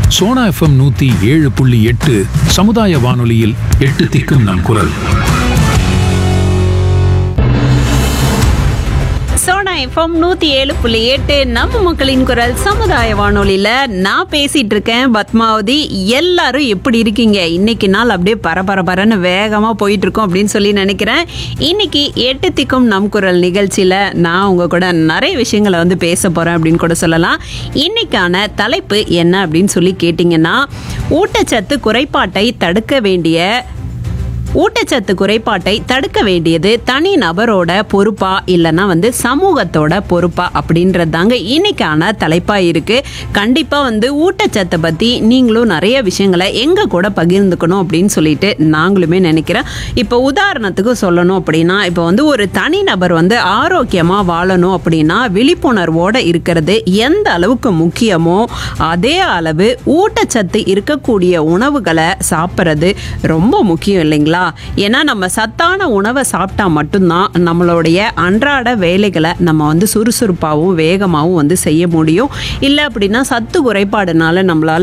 Sona FM நூத்தி ஏழு புள்ளி எட்டு சமுதாய வானொலியில் எட்டு திக்கும் நம் குரல் சோனா எஃப்எம் நூத்தி ஏழு புள்ளி எட்டு நம்ம மக்களின் குரல் சமுதாய வானொலியில நான் பேசிட்டு இருக்கேன் பத்மாவதி எல்லாரும் எப்படி இருக்கீங்க இன்னைக்கு நாள் அப்படியே பரபரபரன்னு வேகமா போயிட்டு இருக்கோம் அப்படின்னு சொல்லி நினைக்கிறேன் இன்னைக்கு எட்டு திக்கும் நம் குரல் நிகழ்ச்சியில நான் உங்க கூட நிறைய விஷயங்களை வந்து பேச போறேன் அப்படின்னு கூட சொல்லலாம் இன்னைக்கான தலைப்பு என்ன அப்படின்னு சொல்லி கேட்டிங்கன்னா ஊட்டச்சத்து குறைபாட்டை தடுக்க வேண்டிய ஊட்டச்சத்து குறைபாட்டை தடுக்க வேண்டியது தனி நபரோட பொறுப்பா இல்லைன்னா வந்து சமூகத்தோட பொறுப்பா அப்படின்றது தாங்க இன்னைக்கான தலைப்பா இருக்கு கண்டிப்பா வந்து ஊட்டச்சத்தை பத்தி நீங்களும் நிறைய விஷயங்களை எங்க கூட பகிர்ந்துக்கணும் அப்படின்னு சொல்லிட்டு நாங்களுமே நினைக்கிறேன் இப்போ உதாரணத்துக்கு சொல்லணும் அப்படின்னா இப்போ வந்து ஒரு தனி நபர் வந்து ஆரோக்கியமா வாழணும் அப்படின்னா விழிப்புணர்வோட இருக்கிறது எந்த அளவுக்கு முக்கியமோ அதே அளவு ஊட்டச்சத்து இருக்கக்கூடிய உணவுகளை சாப்பிட்றது ரொம்ப முக்கியம் இல்லைங்களா ஏன்னா நம்ம சத்தான உணவை சாப்பிட்டா மட்டும்தான் நம்மளுடைய அன்றாட வேலைகளை நம்ம வந்து சுறுசுறுப்பாகவும் வேகமாகவும் வந்து செய்ய முடியும் இல்லை அப்படின்னா சத்து குறைபாடுனால நம்மளால